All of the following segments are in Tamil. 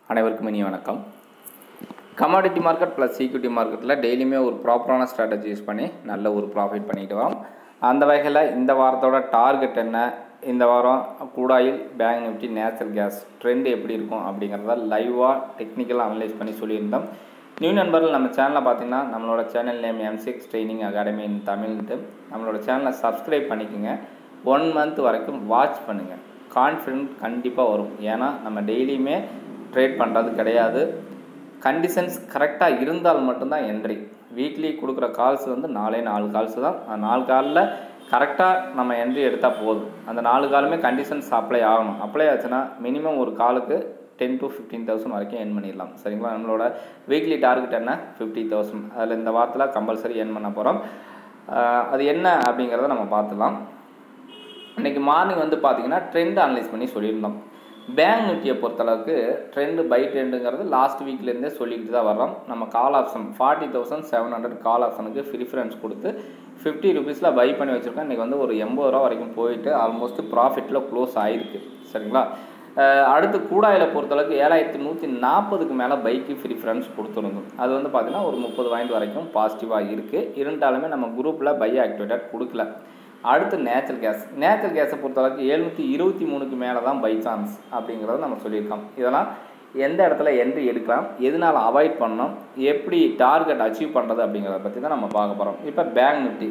அனைவருக்கும் இனிய வணக்கம் கமாடிட்டி மார்க்கெட் ப்ளஸ் ஈக்விட்டி மார்க்கெட்டில் டெய்லியுமே ஒரு ப்ராப்பரான ஸ்ட்ராட்டஜி யூஸ் பண்ணி நல்ல ஒரு ப்ராஃபிட் பண்ணிட்டு வரோம் அந்த வகையில் இந்த வாரத்தோட டார்கெட் என்ன இந்த வாரம் கூடாயில் bank Nifty natural gas trend எப்படி இருக்கும் அப்படிங்கிறத லைவாக டெக்னிக்கலாக அனலைஸ் பண்ணி சொல்லியிருந்தோம் நியூ நண்பர்கள் நம்ம சேனலில் பார்த்தீங்கன்னா நம்மளோட channel name M six training academy in தமிழ்ன்ட்டு நம்மளோட சேனலை சப்ஸ்கிரைப் பண்ணிக்கோங்க ஒன் மந்த் வரைக்கும் வாட்ச் பண்ணுங்கள் கான்ஃபிடென்ட் கண்டிப்பாக வரும் ஏன்னா நம்ம டெய்லியுமே ட்ரேட் பண்ணுறது கிடையாது கண்டிஷன்ஸ் கரெக்டாக இருந்தால் மட்டும்தான் என்ட்ரி வீக்லி கொடுக்குற கால்ஸ் வந்து நாலே நாலு கால்ஸ் தான் அந்த நாலு காலில் கரெக்டாக நம்ம என்ட்ரி எடுத்தால் போதும் அந்த நாலு காலுமே கண்டிஷன்ஸ் அப்ளை ஆகணும் அப்ளை ஆச்சுன்னா மினிமம் ஒரு காலுக்கு டென் டு ஃபிஃப்டீன் தௌசண்ட் வரைக்கும் எர்ன் பண்ணிடலாம் சரிங்களா நம்மளோட வீக்லி டார்கெட் என்ன ஃபிஃப்டி தௌசண்ட் அதில் இந்த வாரத்தில் கம்பல்சரி எர்ன் பண்ண போகிறோம் அது என்ன அப்படிங்கிறத நம்ம பார்த்துலாம் இன்றைக்கி மார்னிங் வந்து பார்த்தீங்கன்னா ட்ரெண்ட் அனலைஸ் பண்ணி சொல்லியிருந்தோம் பேங்க் நிஃப்டியை பொறுத்தளவுக்கு ட்ரெண்டு பை ட்ரெண்டுங்கிறது லாஸ்ட் வீக்லேருந்தே சொல்லிக்கிட்டு தான் வரோம் நம்ம call option forty thousand seven hundred call ஆப்ஷனுக்கு ப்ரிஃபரன்ஸ் கொடுத்து ஃபிஃப்டி ருபீஸில் பை பண்ணி வச்சுருக்கோம் இன்றைக்கி வந்து ஒரு எண்பது ரூபா வரைக்கும் போயிட்டு ஆல்மோஸ்ட் ப்ராஃபிட்டில் க்ளோஸ் ஆகிருக்கு சரிங்களா அடுத்து கூடாயில் பொறுத்தளவுக்கு ஏழாயிரத்தி நூற்றி நாற்பதுக்கு மேலே பைக்கு ப்ரிஃபரன்ஸ் கொடுத்துருந்தோம் அது வந்து பார்த்திங்கன்னா ஒரு முப்பது பாயிண்ட் வரைக்கும் பாசிட்டிவாக இருக்குது இருந்தாலுமே நம்ம குரூப்பில் பை ஆக்டிவேட்டட் கொடுக்கல அடுத்து நேச்சுரல் கேஸ் நேச்சுரல் கேஸை பொறுத்தளவுக்கு எழுநூற்றி இருபத்தி மூணுக்கு மேலே தான் பை சான்ஸ் அப்படிங்கிறத நம்ம சொல்லியிருக்கோம் இதெல்லாம் எந்த இடத்துல என்ட்ரி எடுக்கலாம் எதனால் அவாய்ட் பண்ணணும் எப்படி டார்கெட் அச்சீவ் பண்ணுறது அப்படிங்கிறத பற்றி தான் நம்ம பார்க்க போகிறோம் இப்போ பேங்க் நிஃப்டி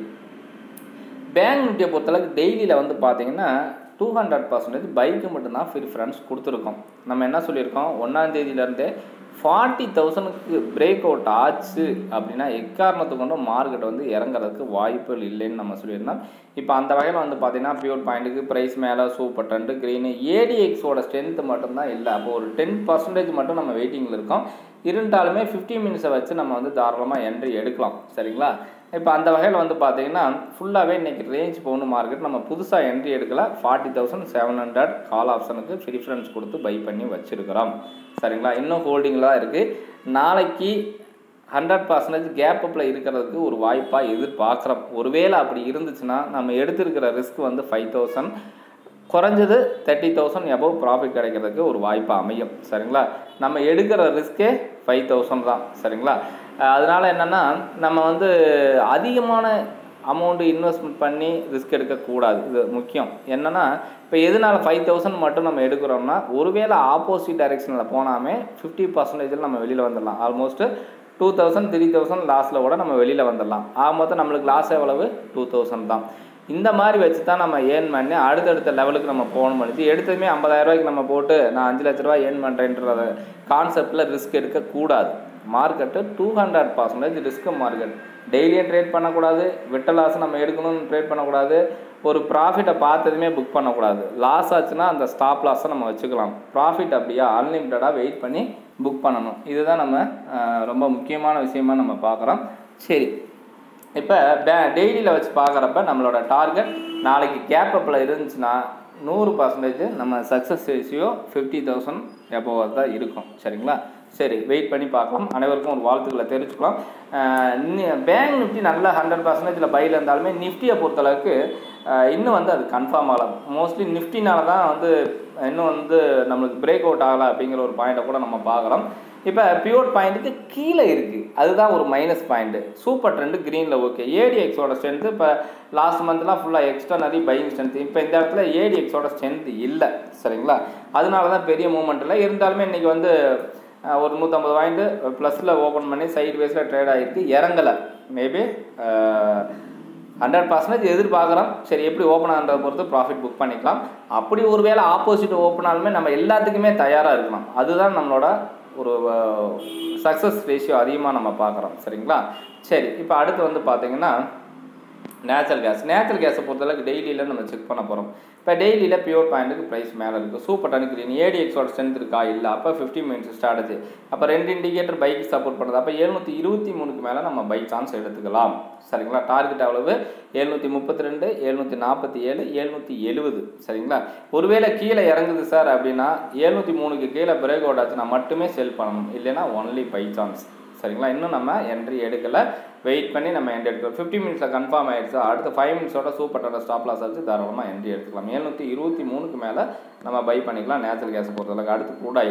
பேங்க் நிஃப்டியை பொறுத்தளவுக்கு டெய்லியில் வந்து பார்த்தீங்கன்னா டூ ஹண்ட்ரட் பர்சன்டேஜ் பைக்கு மட்டும்தான் ப்ரிஃபரன்ஸ் கொடுத்துருக்கோம் நம்ம என்ன சொல்லியிருக்கோம் ஒன்றாந்தேதியிலேருந்தே ஃபார்ட்டி தௌசண்ட்க்கு பிரேக் அவுட் ஆச்சு அப்படின்னா எக்காரணத்தை கொண்டு மார்க்கெட் வந்து இறங்குறதுக்கு வாய்ப்புகள் இல்லைன்னு நம்ம சொல்லியிருந்தோம் இப்போ அந்த வகையில் வந்து பார்த்தீங்கன்னா பியூர் பாயிண்ட்டுக்கு ப்ரைஸ் மேலே சூப்பர் டென்ட்டு க்ரீனு ஏடிஎக்ஸோட ஸ்ட்ரென்த்து மட்டும்தான் இல்லை அப்போ ஒரு டென் பர்சன்டேஜ் மட்டும் நம்ம வெயிட்டிங்கில் இருக்கோம் இருந்தாலுமே ஃபிஃப்டி மினிட்ஸை வச்சு நம்ம வந்து தாராளமாக என்ட்ரி எடுக்கலாம் சரிங்களா இப்போ அந்த வகையில் வந்து பார்த்தீங்கன்னா ஃபுல்லாகவே இன்றைக்கி ரேஞ்ச் போகணும் மார்க்கெட் நம்ம புதுசாக என்ட்ரி எடுக்கல forty thousand seven hundred call ஆப்ஷனுக்கு ப்ரிஃபரன்ஸ் கொடுத்து பை பண்ணி வச்சுருக்கிறோம் சரிங்களா இன்னும் ஹோல்டிங்கில் தான் இருக்குது நாளைக்கு ஹண்ட்ரட் பர்சன்டேஜ் கேப் அப்பில் இருக்கிறதுக்கு ஒரு வாய்ப்பாக எதிர்பார்க்குறோம் ஒருவேளை அப்படி இருந்துச்சுன்னா நம்ம எடுத்திருக்கிற ரிஸ்க் வந்து ஃபைவ் தௌசண்ட் குறைஞ்சது தேர்ட்டி தௌசண்ட் எபவ் ப்ராஃபிட் கிடைக்கிறதுக்கு ஒரு வாய்ப்பு அமையும் சரிங்களா நம்ம எடுக்கிற ரிஸ்க்கே ஃபைவ் தௌசண்ட் தான் சரிங்களா அதனால் என்னென்னா நம்ம வந்து அதிகமான அமௌண்ட்டு இன்வெஸ்ட்மெண்ட் பண்ணி ரிஸ்க் எடுக்கக்கூடாது இது முக்கியம் என்னென்னா இப்போ எதனால் ஃபைவ் தௌசண்ட் மட்டும் நம்ம எடுக்கிறோம்னா ஒருவேளை ஆப்போசிட் டைரெக்ஷனில் போனாமே ஃபிஃப்டி பர்சன்டேஜில் நம்ம வெளியில் வந்துடலாம் almost two thousand three thousand லாஸில் கூட நம்ம வெளியில் வந்துடலாம் ஆக மொத்தம் நம்மளுக்கு லாஸ் எவ்வளவு டூ தௌசண்ட் தான் இந்த மாதிரி வச்சு தான் நம்ம ஏர்ன் பண்ணி அடுத்தடுத்த லெவலுக்கு நம்ம போகணும் பண்ணிச்சு எடுத்ததுமே ஐம்பதாயிரரூபாய்க்கு நம்ம போட்டு நான் அஞ்சு லட்ச ரூபா ஏர்ன் பண்ணுறேன்ற கான்செப்டில் ரிஸ்க் எடுக்கக்கூடாது market two hundred percentage risk market டெய்லியும் ட்ரேட் பண்ணக்கூடாது விட்ட லாஸ் நம்ம எடுக்கணும்னு ட்ரேட் பண்ணக்கூடாது ஒரு ப்ராஃபிட்டை பார்த்ததுமே புக் பண்ணக்கூடாது லாஸ் ஆச்சுன்னா அந்த ஸ்டாப் லாஸை நம்ம வச்சுக்கலாம் ப்ராஃபிட் அப்படியா அன்லிமிட்டடாக வெயிட் பண்ணி புக் பண்ணணும் இதுதான் நம்ம ரொம்ப முக்கியமான விஷயமா நம்ம பார்க்குறோம் சரி இப்போ பே டெய்லியில் வச்சு பார்க்குறப்ப நம்மளோட டார்கெட் நாளைக்கு கேப் அப்பில் இருந்துச்சுன்னா நூறு பர்சன்டேஜ் நம்ம சக்ஸஸ் ரேஷியோ ஃபிஃப்டி தௌசண்ட் எப்போவாக தான் இருக்கும் சரிங்களா சரி வெயிட் பண்ணி பார்க்கலாம் அனைவருக்கும் ஒரு வாழ்த்துக்களை தெரிஞ்சுக்கலாம் பேங்க் நிஃப்டி நல்ல ஹண்ட்ரட் பர்சன்டேஜில் பையில் இருந்தாலுமே நிஃப்டியை பொறுத்தளவுக்கு இன்னும் வந்து அது கன்ஃபார்ம் ஆகலாம் மோஸ்ட்லி நிஃப்டினால தான் வந்து இன்னும் வந்து நம்மளுக்கு பிரேக் அவுட் ஆகலை அப்படிங்கிற ஒரு பாயிண்ட்டை கூட நம்ம பார்க்குறோம் இப்போ பியூர் பாயிண்ட்டுக்கு கீழே இருக்குது அதுதான் ஒரு மைனஸ் பாயிண்ட்டு சூப்பர் ட்ரெண்டு க்ரீனில் ஓகே ஏடிஎக்ஸோட ஸ்ட்ரென்த்து இப்போ லாஸ்ட் மந்த்லாம் ஃபுல்லாக எக்ஸ்டர்னரி பையிங் ஸ்ட்ரென்த் இப்போ இந்த இடத்துல ஏடிஎக்ஸோட ஸ்ட்ரென்த் இல்லை சரிங்களா அதனால தான் பெரிய மூவ்மெண்ட் இல்லை இருந்தாலுமே இன்றைக்கி வந்து ஒரு நூற்றம்பது பாயிண்ட்டு ப்ளஸில் ஓப்பன் பண்ணி சைடு வேஸில் ட்ரேட் ஆகிருக்கு இறங்கலை மேபி ஹண்ட்ரட் பர்சன்டேஜ் எதிர்பார்க்குறோம் சரி எப்படி ஓப்பன் ஆகிறத பொறுத்து ப்ராஃபிட் புக் பண்ணிக்கலாம் அப்படி ஒரு வேளை ஆப்போசிட் ஓப்பனாலுமே நம்ம எல்லாத்துக்குமே தயாராக இருக்கலாம் அதுதான் நம்மளோட ஒரு சக்ஸஸ் ரேஷியோ அதிகமாக நம்ம பார்க்குறோம் சரிங்களா சரி இப்போ அடுத்து வந்து பார்த்திங்கன்னா நேச்சுரல் கேஸ் நேச்சுரல் கேஸை பொறுத்தளவுக்கு டெய்லியில் நம்ம செக் பண்ண போகிறோம் இப்போ டெய்லியில் பியூர் பாயிண்ட்டுக்கு ப்ரைஸ் மேலே இருக்குது சூப்பர் டனு கிரீன் ஏடிஎக்ஸோட ஸ்ட்ரென்த் இருக்கா இல்லை அப்போ ஃபிஃப்டி மினிட்ஸ் ஸ்ட்ராட்டஜி அப்போ ரெண்டு இண்டிகேட்டர் பைக்கு சப்போர்ட் பண்ணுறது அப்போ எழுநூற்றி இருபத்தி மூணுக்கு மேலே நம்ம பை சான்ஸ் எடுத்துக்கலாம் சரிங்களா டார்கெட் எவ்வளவு எழுநூற்றி முப்பத்தி ரெண்டு எழுநூற்றி நாற்பத்தி ஏழு எழுநூற்றி எழுபது சரிங்களா ஒருவேளை கீழே இறங்குது சார் அப்படின்னா எழுநூற்றி மூணுக்கு கீழே பிரேக் அவுட் ஆச்சுன்னா மட்டுமே செல் பண்ணணும் இல்லைன்னா ஒன்லி பை சான்ஸ் சரிங்களா இன்னும் நம்ம என்ட்ரி எடுக்கலை வெயிட் பண்ணி நம்ம என்ட்ரி எடுக்கலாம் ஃபிஃப்டி மினிட்ஸில் கன்ஃபார்ம் ஆயிடுச்சு அடுத்த ஃபைவ் மினிட்ஸோட சூப்பர் டாட்டா ஸ்டாப் லாஸ் வச்சு தாராளமாக என்ட்ரி எடுத்துக்கலாம் எழுநூற்றி இருபத்தி மூணுக்கு மேலே நம்ம பை பண்ணிக்கலாம் நேச்சுரல் கேஸை பொறுத்தளவுக்கு அடுத்து கூடாயில்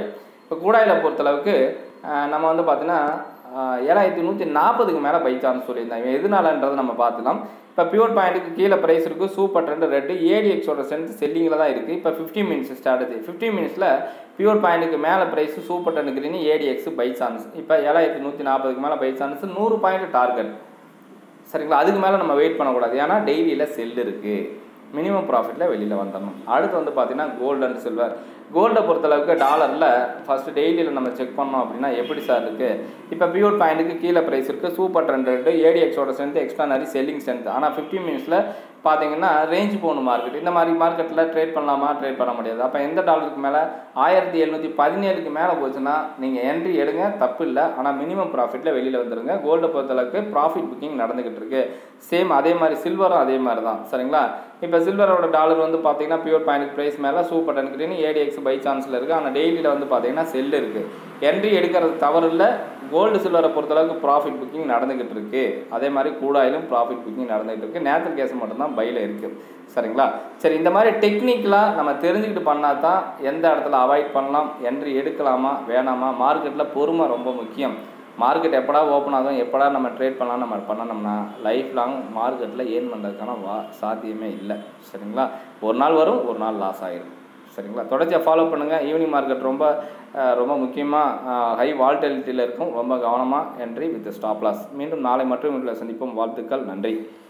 இப்போ கூடாயில் பொறுத்தளவுக்கு அஹ், நம்ம வந்து பார்த்தீங்கன்னா அஹ், ஏழாயிரத்தி நூற்றி நாற்பதுக்கு மேலே பை சான்ஸ் சொல்லியிருந்தாங்க இவன் எதனாலன்றதை நம்ம பார்த்துக்கலாம் இப்போ பியூர் பாயிண்ட்டுக்கு கீழே ப்ரைஸ் இருக்குது சூப்பர் ட்ரெண்ட் ரெட்டு ஏடிஎக்ஸோட ஸ்ட்ரென்த் செல்லிங்கில் தான் இருக்குது இப்போ ஃபிஃப்டி மினிட்ஸ் ஸ்ட்ராட்டஜி ஃபிஃப்டி மினிட்ஸில் பியூர் பாயிண்ட்டுக்கு மேலே price super trend green ADX buy chance இப்போ ஏழாயிரத்தி நூற்றி நாற்பதுக்கு மேலே பை சான்ஸ் நூறு பாயிண்ட் டார்கெட் சரிங்களா அதுக்கு மேலே நம்ம வெயிட் பண்ணக்கூடாது ஏன்னா டெய்லியில் செல் இருக்குது மினிமம் ப்ராஃபிட்டில் வெளியில் வந்துடணும் அடுத்து வந்து பார்த்தீங்கன்னா கோல்டு அண்ட் சில்வர் கோல்டை பொறுத்தளவுக்கு டாலரில் ஃபஸ்ட்டு டெய்லியில் நம்ம செக் பண்ணோம் அப்படின்னா எப்படி சார் இருக்குது இப்போ பியூர் பாயிண்ட்டுக்கு கீழே ப்ரைஸ் இருக்குது சூப்பர் ட்ரெண்ட் இருக்குது ஏடிஎக்ஸோட ஸ்ட்ரென்த் எக்ஸ்ட்ரானரி செல்லிங் ஸ்ட்ரென்த் ஆனால் ஃபிஃப்டி மினிட்ஸில் பார்த்தீங்கன்னா ரேஞ்ச் போகணும் மார்க்கெட் இந்த மாதிரி மார்க்கெட்டில் ட்ரேட் பண்ணலாமா ட்ரேட் பண்ண முடியாது அப்போ எந்த டாலருக்கு மேலே ஆயிரத்தி எழுநூற்றி பதினேழுக்கு மேலே போச்சுன்னா நீங்கள் என்ட்ரி எடுங்க தப்பு இல்லை ஆனால் மினிமம் ப்ராஃபிட்டில் வெளியில் வந்துருங்க கோல்டை பொறுத்தளவுக்கு ப்ராஃபிட் புக்கிங் நடந்துக்கிட்டு இருக்கு சேம் அதே மாதிரி சில்வரும் அதே மாதிரி தான் சரிங்களா இப்போ சில்வரோட டாலர் வந்து பார்த்தீங்கன்னா பியூர் பாயிண்ட் ப்ரைஸ் மேலே சூப்பர் டென்கிரின்னு ஏடிஎக்ஸ் பை சான்ஸில் இருக்குது ஆனால் டெய்லியில் வந்து பார்த்தீங்கன்னா செல் இருக்குது என்ட்ரி எடுக்கிறது தவறு இல்லை கோல்டு சில்வரை பொறுத்தளவுக்கு ப்ராஃபிட் புக்கிங் நடந்துக்கிட்டு இருக்கு அதே மாதிரி கூடாயிலும் ப்ராஃபிட் புக்கிங் நடந்துகிட்டு இருக்கு நேச்சுரல் கேஸ் மட்டும்தான் பையில் இருக்குது சரிங்களா சரி இந்த மாதிரி டெக்னிக்கலாக நம்ம தெரிஞ்சுக்கிட்டு பண்ணால் தான் எந்த இடத்துல அவாய்ட் பண்ணலாம் என்ட்ரி எடுக்கலாமா வேணாமா மார்க்கெட்டில் பொறுமை ரொம்ப முக்கியம் மார்க்கெட் எப்படா ஓப்பன் ஆகும் எப்படா நம்ம ட்ரேட் பண்ணலாம் நம்ம பண்ணணும்னா லைஃப் லாங் மார்க்கெட்டில் ஏர்ன் பண்ணுறதுக்கான வா சாத்தியமே இல்லை சரிங்களா ஒரு நாள் வரும் ஒரு நாள் லாஸ் ஆகிடும் சரிங்களா தொடர்ச்சியாக ஃபாலோ பண்ணுங்கள் ஈவினிங் மார்க்கெட் ரொம்ப அஹ், ரொம்ப முக்கியமாக ஹை வால்டெலிட்டியில் இருக்கும் ரொம்ப கவனமாக என்ட்ரி வித் ஸ்டாப் லாஸ் மீண்டும் நாளை மற்றும் இதில் சந்திப்போம் வாழ்த்துக்கள் நன்றி